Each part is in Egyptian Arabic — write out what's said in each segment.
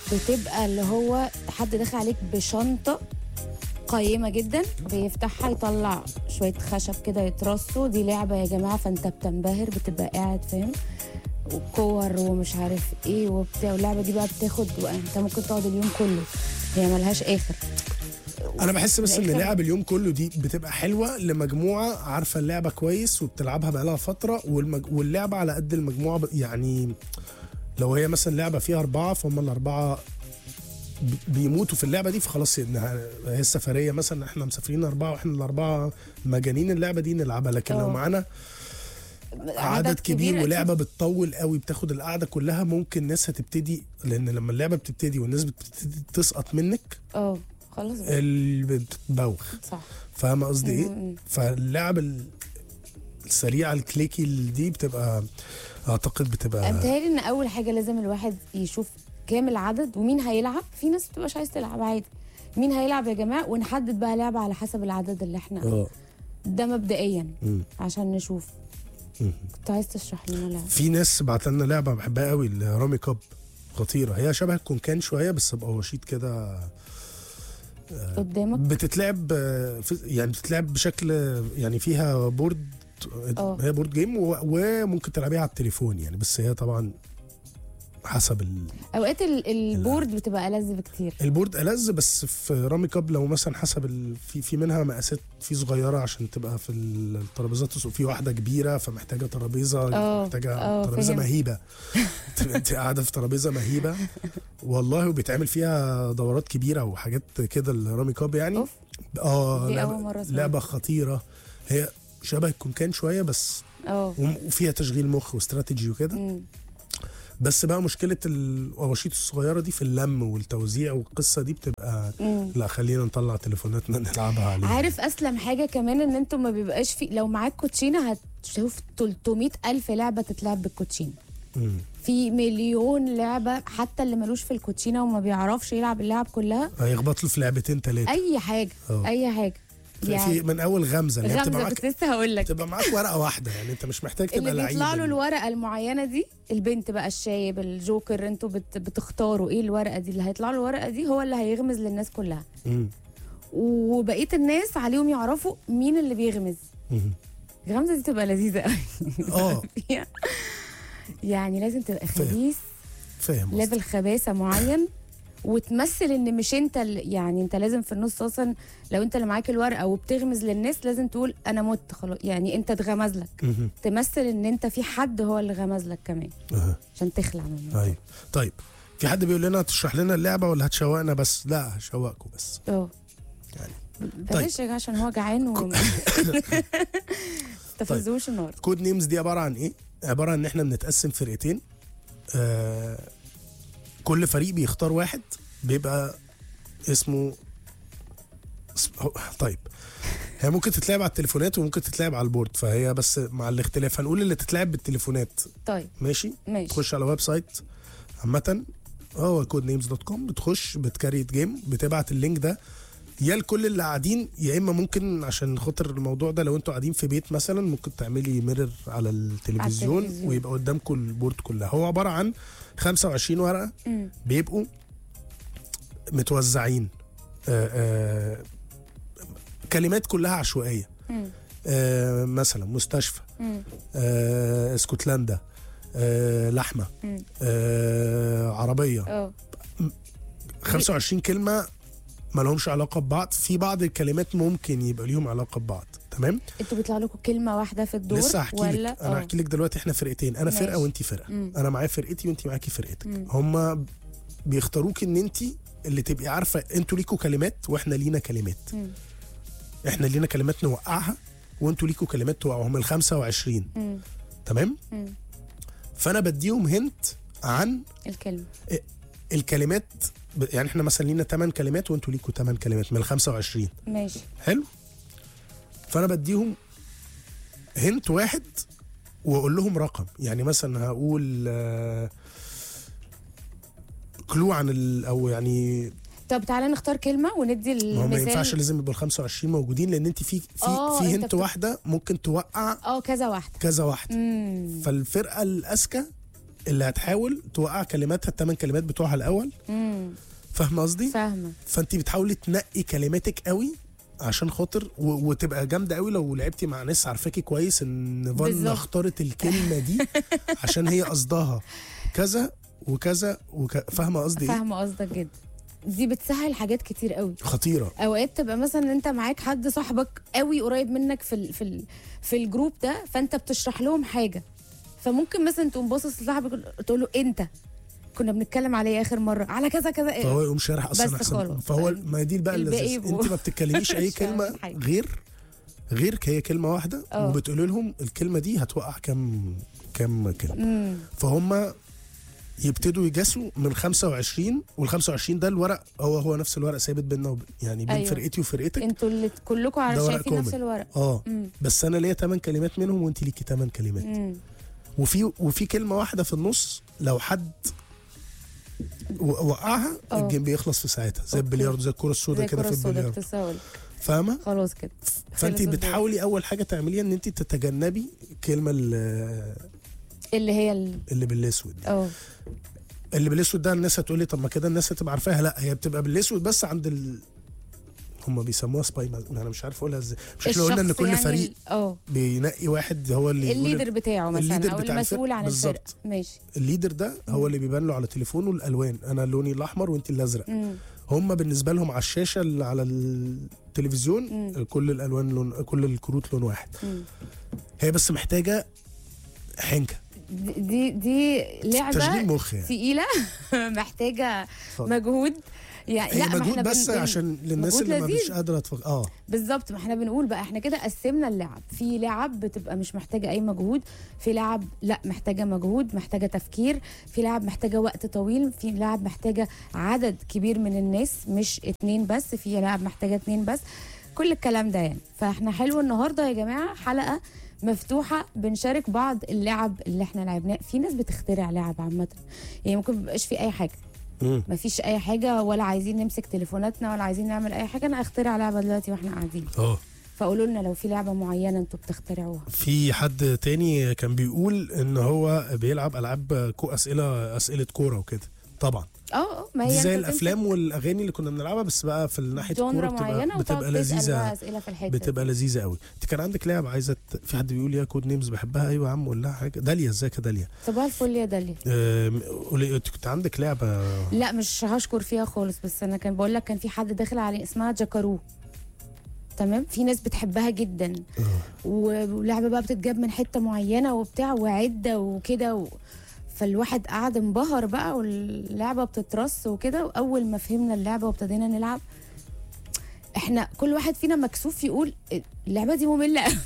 بتبقى اللي هو حد داخل عليك بشنطه قيمة جدا بيفتحها يطلع شوية خشب كده يترصوا دي لعبة يا جماعة فانت بتنبهر بتبقى قاعد فاهم وكور ومش عارف ايه وبتاع واللعبة دي بقى بتاخد انت ممكن تقعد اليوم كله هي ملهاش اخر انا بحس بس ان الآخر. لعب اليوم كله دي بتبقى حلوه لمجموعه عارفه اللعبه كويس وبتلعبها بقالها فتره والمج... واللعبه على قد المجموعه ب... يعني لو هي مثلا لعبه فيها اربعه فهم الاربعه ب- بيموتوا في اللعبه دي فخلاص إنها- هي السفريه مثلا احنا مسافرين اربعه واحنا الاربعه مجانين اللعبه دي نلعبها لكن لو اه. معانا عدد كبير أكيد. ولعبه بتطول قوي بتاخد القعده كلها ممكن ناس هتبتدي لان لما اللعبه بتبتدي والناس بتبتدي تسقط منك اه خلاص بقى. اللي بتبوخ صح فاهمه قصدي ايه؟ مم. فاللعب ال- السريعه الكليكي اللي دي بتبقى اعتقد بتبقى متهيألي ان اول حاجه لازم الواحد يشوف كام العدد ومين هيلعب في ناس بتبقاش عايز تلعب عادي مين هيلعب يا جماعه ونحدد بقى لعبه على حسب العدد اللي احنا اه ده مبدئيا مم. عشان نشوف مم. كنت عايز تشرح لنا لعبه في ناس بعت لنا لعبه بحبها قوي الرامي كاب خطيره هي شبه الكونكان شويه بس بقواشيط كده قدامك بتتلعب آه، في- يعني بتتلعب بشكل آه، يعني فيها بورد اه. هي بورد جيم و- وممكن تلعبيها على التليفون يعني بس هي طبعا حسب ال... اوقات ال- البورد بتبقى ألذ بكتير البورد ألذ بس في رامي كاب لو مثلا حسب ال... في في منها مقاسات في صغيره عشان تبقى في الترابيزات وفي واحده كبيره فمحتاجه ترابيزه اه، محتاجه اه، ترابيزه فهمت. مهيبه انت قاعده في ترابيزه مهيبه والله وبيتعمل فيها دورات كبيره وحاجات كده الرامي كاب يعني اوف اه دي لعبة, أول مرة أسمعها. لعبه خطيره هي شبه الكونكان شويه بس اه وم- وفيها تشغيل مخ واستراتيجي وكده مم. بس بقى مشكله القواشيط الصغيره دي في اللم والتوزيع والقصه دي بتبقى مم. لا خلينا نطلع تليفوناتنا نلعبها عليها عارف اسلم حاجه كمان ان انتوا ما بيبقاش في لو معاك كوتشينه هتشوف 300 الف لعبه تتلعب بالكوتشينه مم. في مليون لعبه حتى اللي ملوش في الكوتشينه وما بيعرفش يلعب اللعب كلها هيخبط له في لعبتين ثلاثه اي حاجه اه. اي حاجه في من اول غمزه اللي هي بتبقى غمزه معاك كنت لسه هقول لك بتبقى معاك ورقه واحده يعني انت مش محتاج تبقى اللي لعيب بيطلع له الورقه المعينه دي البنت بقى الشايب الجوكر انتوا بت بتختاروا ايه الورقه دي اللي هيطلع له الورقه دي هو اللي هيغمز للناس كلها مم. وبقيه الناس عليهم يعرفوا مين اللي بيغمز مم. الغمزه دي تبقى لذيذه قوي اه يعني لازم تبقى فاهم. خبيث فاهم قصدك. ليفل خباثه معين وتمثل ان مش انت ال- يعني انت لازم في النص اصلا لو انت اللي معاك الورقه وبتغمز للناس لازم تقول انا مت خلاص يعني انت اتغمز لك مم. تمثل ان انت في حد هو اللي غمز لك كمان أها. عشان تخلع من الموضوع. ايوه طيب في حد بيقول لنا تشرح لنا اللعبه ولا هتشوقنا بس لا هشوقكم بس اه يعني. بلاش يا جماعة عشان هو جعان و تفزوش النهارده كود نيمز دي عباره عن ايه عباره عن ان احنا بنتقسم فرقتين آه كل فريق بيختار واحد بيبقى اسمه اسم- هو- طيب هي ممكن تتلعب على التليفونات وممكن تتلعب على البورد فهي بس مع الاختلاف هنقول اللي تتلعب بالتليفونات طيب ماشي ماشي تخش على ويب سايت عامة هو كود نيمز دوت كوم بتخش بتكريت جيم بتبعت اللينك ده يا لكل اللي قاعدين يا اما ممكن عشان خاطر الموضوع ده لو انتوا قاعدين في بيت مثلا ممكن تعملي ميرور على التلفزيون, التلفزيون. ويبقى قدامكم البورد كلها هو عباره عن 25 ورقه مم. بيبقوا متوزعين آآ آآ كلمات كلها عشوائيه مم. آه، مثلا مستشفى مم. آه، اسكتلندا آه، لحمه مم. آه، عربيه اه 25 كلمه ما لهمش علاقه ببعض في بعض الكلمات ممكن يبقى ليهم علاقه ببعض تمام انتوا بيطلع لكم كلمه واحده في الدور لسه هحكي ولا لك انا اه. هحكي لك دلوقتي احنا فرقتين انا فرقه ماشي. وانت فرقه مم. انا معايا فرقتي وانت معاكي فرقتك مم. هم بيختاروك ان انت اللي تبقي عارفه انتوا ليكوا كلمات واحنا لينا كلمات مم. احنا لينا كلمات نوقعها وانتوا ليكوا كلمات توقعوهم ال 25 مم. تمام مم. فانا بديهم هنت عن الكلمه الكلمات ب- يعني احنا مثلا لينا 8 كلمات وانتوا ليكوا 8 كلمات من ال 25 ماشي حلو فانا بديهم هنت واحد واقول لهم رقم يعني مثلا هقول آه، كلو عن ال او يعني طب تعالى نختار كلمه وندي ما هو ما ينفعش المثال لازم يبقوا ال 25 موجودين لان انت في في آه، في أنت هنت بت- واحده ممكن توقع اه كذا واحده كذا واحده مم. فالفرقه الاذكى اللي هتحاول توقع كلماتها الثمان كلمات بتوعها الاول امم فاهمه قصدي فاهمه فانت بتحاولي تنقي كلماتك قوي عشان خاطر و... وتبقى جامده قوي لو لعبتي مع ناس عارفاكي كويس ان فانا بالظبط. اختارت الكلمه دي عشان هي قصدها كذا وكذا وك... فاهمه قصدي ايه فاهمه قصدك جدا دي بتسهل حاجات كتير قوي خطيره اوقات تبقى مثلا انت معاك حد صاحبك قوي قريب منك في ال في ال في الجروب ده فانت بتشرح لهم حاجه فممكن مثلا تقوم باصص لصاحبك تقول له انت كنا بنتكلم على ايه اخر مره على كذا كذا إيه؟ فهو يقوم شارح اصلا بس احسن خلاص. فهو ما دي بقى الباقي اللذيذ يبقوا انت ما بتتكلميش اي مش فاهمين كلمه حاجة. غير غير هي كلمه واحده اه. وبتقولي لهم الكلمه دي هتوقع كام كام كلمه امم فهم يبتدوا يجاسوا من 25 وال 25 ده الورق هو هو نفس الورق ثابت بيننا وب... يعني بين أيوة. فرقتي وفرقتك انتوا اللي كلكم على ده ورق شايفين نفس كامل. الورق اه امم بس انا ليا 8 كلمات منهم وانت ليكي 8 كلمات امم وفي وفي كلمه واحده في النص لو حد و- وقعها اه. الجيم بيخلص في ساعتها زي اوكي. البلياردو زي الكره زي السوداء كده الكرة في السوداء البلياردو كنت لسه هقول. فاهمه خلاص كده فانت خلص الدور. بتحاولي اول حاجه تعمليها ان انت تتجنبي الكلمه اللي, اللي هي ال- اللي بالاسود اه اللي بالاسود ده الناس هتقول لي طب ما كده الناس هتبقى عارفاها لا هي بتبقى بالاسود بس عند ال... هم بيسموها سباي ما انا مش عارف اقولها ازاي مش احنا قلنا ان الشخص كل يعني فريق ال- اه بينقي واحد هو اللي يقول الليدر بتاعه مثلا الليدر او بتاع المسؤول الفرق. عن الفرق بالظبط. ماشي الليدر ده هو اللي بيبان له على تليفونه الالوان انا لوني الاحمر وانت الازرق امم هم بالنسبه لهم على الشاشه اللي على التلفزيون مم. كل الالوان لون كل الكروت لون واحد مم. هي بس محتاجه حنكه دي دي لعبه تشغيل مخ يعني تقيله محتاجه اتفضل. مجهود يعني هي لا ما مجهود احنا بس بن- بن- عشان للناس مجهود اللي ما لذيذ. مش قادره تفكر اه بالظبط ما احنا بنقول بقى احنا كده قسمنا اللعب في لعب بتبقى مش محتاجه اي مجهود في لعب لا محتاجه مجهود محتاجه تفكير في لعب محتاجه وقت طويل في لعب محتاجه عدد كبير من الناس مش اتنين بس في لعب محتاجه اتنين بس كل الكلام ده يعني فاحنا حلو النهارده يا جماعه حلقه مفتوحه بنشارك بعض اللعب اللي احنا لعبناها في ناس بتخترع لعب عامه يعني ممكن ميبقاش في اي حاجه مم. مفيش اي حاجه ولا عايزين نمسك تليفوناتنا ولا عايزين نعمل اي حاجه انا اخترع لعبه دلوقتي واحنا قاعدين اه فقولوا لنا لو في لعبه معينه انتوا بتخترعوها في حد تاني كان بيقول ان هو بيلعب العاب كو اسئله اسئله كوره وكده طبعا اه اه ما هي دي زي أنت الافلام والاغاني اللي كنا بنلعبها بس بقى في ناحيه تمسك الكوره جونرا معينه بتبقى وتقعد بتبقى تسال بقى لذيذه اسئله في الحته بتبقى دي. لذيذه قوي انت كان عندك لعبه عايزه ت- في حد بيقول يا كود نيمز بحبها ايوه يا عم قول لها حاجه داليا ازيك يا داليا صباح الفل يا داليا آم، قولي انت كنت عندك لعبه لا مش هشكر فيها خالص بس انا كان بقول لك كان في حد داخل عليه اسمها جاكارو تمام في ناس بتحبها جدا آه. ولعبه بقى بتتجاب من حته معينه وبتاع وعده وكده و... فالواحد قعد انبهر بقى واللعبه بتترص وكده واول ما فهمنا اللعبه وابتدينا نلعب احنا كل واحد فينا مكسوف يقول اللعبه دي ممله قوي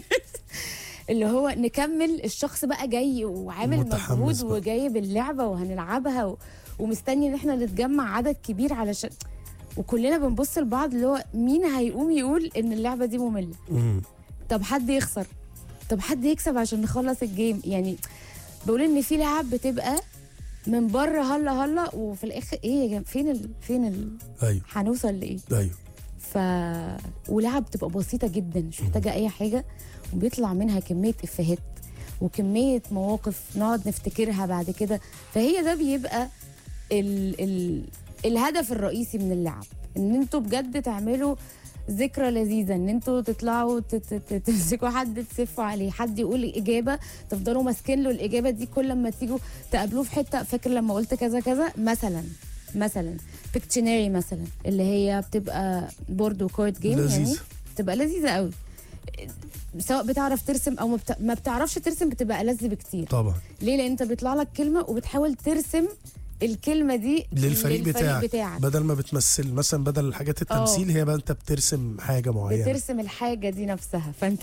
اللي هو نكمل الشخص بقى جاي وعامل متحمس مجهود بقى. وجايب اللعبه وهنلعبها و... ومستني ان احنا نتجمع عدد كبير علشان وكلنا بنبص لبعض اللي هو مين هيقوم يقول ان اللعبه دي ممله مم. طب حد يخسر طب حد يكسب عشان نخلص الجيم يعني بقول ان في لعب بتبقى من بره هلا هلا وفي الاخر ايه يا جماعه فين ال... فين ال... ايوه هنوصل لايه ايوه ف ولعب بتبقى بسيطه جدا مش محتاجه اي حاجه وبيطلع منها كميه افيهات وكميه مواقف نقعد نفتكرها بعد كده فهي ده بيبقى ال... ال... الهدف الرئيسي من اللعب ان انتوا بجد تعملوا ذكرى لذيذه ان انتوا تطلعوا ت- ت- ت- تمسكوا حد تسفوا عليه حد يقول اجابه تفضلوا ماسكين له الاجابه دي كل ما تيجوا تقابلوه في حته فاكر لما قلت كذا كذا مثلا مثلا بيكتشنري مثلا اللي هي بتبقى بورد وكارد جيم يعني لذيذة. بتبقى لذيذه قوي سواء بتعرف ترسم او ما, بت... ما بتعرفش ترسم بتبقى ألذ بكتير طبعا ليه لان انت بيطلع لك كلمه وبتحاول ترسم الكلمه دي للفريق, بتاعك. بتاعك بدل ما بتمثل مثلا بدل الحاجات التمثيل هي بقى انت بترسم حاجه معينه بترسم الحاجه دي نفسها فانت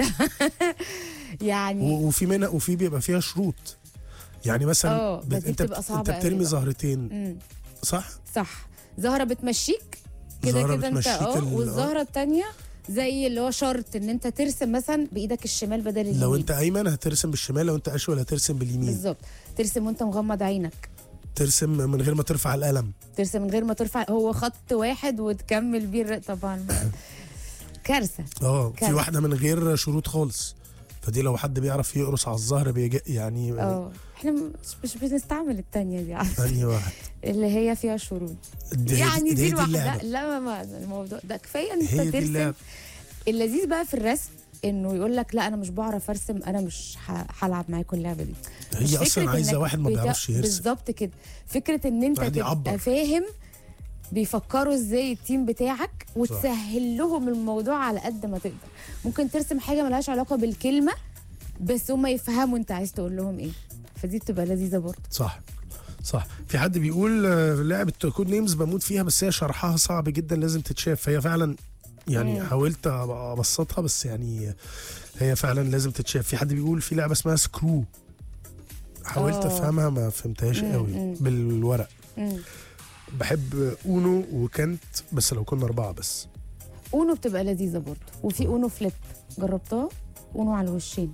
يعني و- وفي منها وفي بيبقى فيها شروط يعني مثلا اه، بت- بس دي انت بتبقى بت- صعبة انت قوي بترمي بقى. زهرتين مم. صح صح زهره بتمشيك كده زهرة كده انت بتمشيك اه ال- والزهره التانية زي اللي هو شرط ان انت ترسم مثلا بايدك الشمال بدل اليمين لو انت ايمن هترسم بالشمال لو انت اشول هترسم باليمين بالظبط ترسم وانت مغمض عينك ترسم من غير ما ترفع القلم ترسم من غير ما ترفع هو خط واحد وتكمل بيه الر- طبعا كارثه اه في كان. واحده من غير شروط خالص فدي لو حد بيعرف يقرص على الزهر بيجي يعني اه احنا مش, مش بنستعمل التانية دي عارفة؟ انهي واحد اللي هي فيها شروط دي يعني دي هي لوحدها اللعبة. لا ما- ما الموضوع ده كفايه ان هي انت دي ترسم اللعبة. اللذيذ بقى في الرسم انه يقول لك لا انا مش بعرف ارسم انا مش ه- هلعب معاكم اللعبه دي مش هي اصلا فكرة عايزه إنك واحد ما بتا- بيعرفش يرسم بالظبط كده فكره ان انت واحد يعبر. تبقى فاهم بيفكروا ازاي التيم بتاعك وتسهل لهم الموضوع على قد ما تقدر ممكن ترسم حاجه ملهاش علاقه بالكلمه بس هم يفهموا انت عايز تقول لهم ايه فدي بتبقى لذيذه برضه صح صح في حد بيقول آه، لعبه كود نيمز بموت فيها بس هي شرحها صعب جدا لازم تتشاف هي فعلا يعني مم. حاولت ابسطها بس يعني هي فعلا لازم تتشاف في حد بيقول في لعبه اسمها سكرو حاولت آه. افهمها ما فهمتهاش مم، قوي مم. بالورق مم. بحب اونو وكانت بس لو كنا اربعه بس اونو بتبقى لذيذه برضه وفي اونو فليب جربتها اونو على الوشين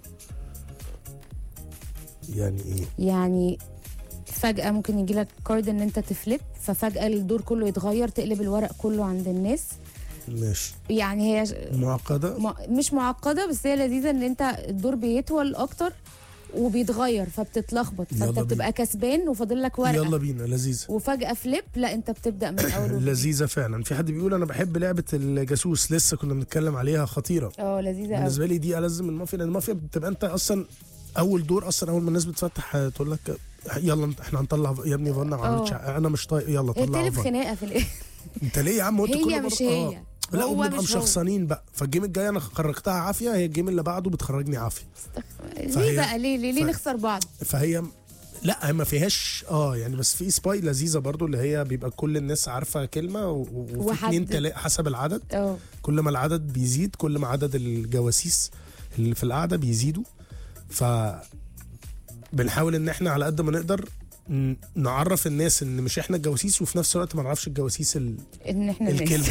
يعني ايه يعني فجأة ممكن يجي لك كارد ان انت تفليب ففجأة الدور كله يتغير تقلب الورق كله عند الناس ماشي يعني هي ش- معقده م- مش معقدة بس هي لذيذة ان انت الدور بيطول اكتر وبيتغير فبتتلخبط يلا فانت بينا. بتبقى كسبان وفاضل لك ورقة يلا بينا لذيذه وفجأة فليب لا انت بتبدأ من اول وجديد. لذيذه فعلا في حد بيقول انا بحب لعبه الجاسوس لسه كنا بنتكلم عليها خطيره اه لذيذة قوي بالنسبه لي دي ألذ من المافيا لان المافيا بتبقى انت اصلا اول دور اصلا اول ما الناس بتفتح آه، تقول لك آه، يلا انت- احنا هنطلع يا ابني فانا ما عملتش اه. انا مش طايق يلا هي طلع بتقلب فن. خناقة في الاخر انت ليه يا عم هو انت كل هي مرة- مش آه. هي لا هو وبنبقى مش هو. مشخصنين بقى فالجيم الجاي انا خرجتها عافيه هي الجيم اللي بعده بتخرجني عافيه ليه فهي- بقى ليه ليه, ليه ف- نخسر بعض فهي لا هي ما فيهاش اه يعني بس في سباي لذيذه برضو اللي هي بيبقى كل الناس عارفه كلمه و- و- وفي وحد. اتنين تلا حسب العدد اه كل ما العدد بيزيد كل ما عدد الجواسيس اللي في القعده بيزيدوا ف بنحاول ان احنا على قد ما نقدر ن- نعرف الناس ان مش احنا الجواسيس وفي نفس الوقت ما نعرفش الجواسيس ال... ان احنا الناس الكلمه